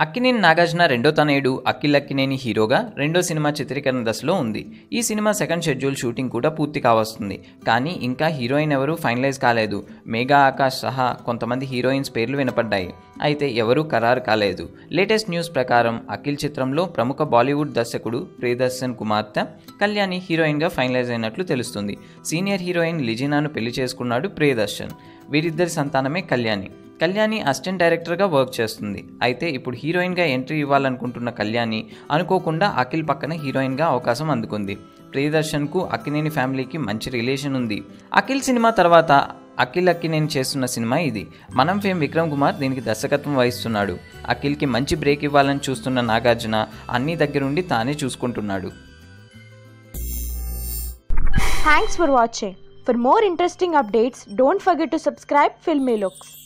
అక్కినేని నాగార్జున రెండో తనయుడు అఖిల్ అక్కినేని హీరోగా రెండో సినిమా చిత్రీకరణ దశలో ఉంది ఈ సినిమా సెకండ్ షెడ్యూల్ షూటింగ్ కూడా పూర్తి కావస్తుంది కానీ ఇంకా హీరోయిన్ ఎవరూ ఫైనలైజ్ కాలేదు మేఘా ఆకాష్ సహా కొంతమంది హీరోయిన్స్ పేర్లు వినపడ్డాయి అయితే ఎవరూ ఖరారు కాలేదు లేటెస్ట్ న్యూస్ ప్రకారం అఖిల్ చిత్రంలో ప్రముఖ బాలీవుడ్ దర్శకుడు ప్రియదర్శన్ కుమార్తె కళ్యాణి హీరోయిన్గా ఫైనలైజ్ అయినట్లు తెలుస్తుంది సీనియర్ హీరోయిన్ లిజినాను పెళ్లి చేసుకున్నాడు ప్రియదర్శన్ వీరిద్దరి సంతానమే కళ్యాణి కళ్యాణి అసిస్టెంట్ డైరెక్టర్గా వర్క్ చేస్తుంది అయితే ఇప్పుడు హీరోయిన్గా ఎంట్రీ ఇవ్వాలనుకుంటున్న కళ్యాణి అనుకోకుండా అఖిల్ పక్కన హీరోయిన్గా అవకాశం అందుకుంది ప్రియదర్శన్కు అక్కినేని ఫ్యామిలీకి మంచి రిలేషన్ ఉంది అఖిల్ సినిమా తర్వాత అఖిల్ అక్కినేని చేస్తున్న సినిమా ఇది మనం ఫేమ్ విక్రమ్ కుమార్ దీనికి దర్శకత్వం వహిస్తున్నాడు అఖిల్కి మంచి బ్రేక్ ఇవ్వాలని చూస్తున్న నాగార్జున అన్ని దగ్గరుండి తానే చూసుకుంటున్నాడు Thanks for watching. For more interesting updates, don't forget to subscribe Filmy Looks.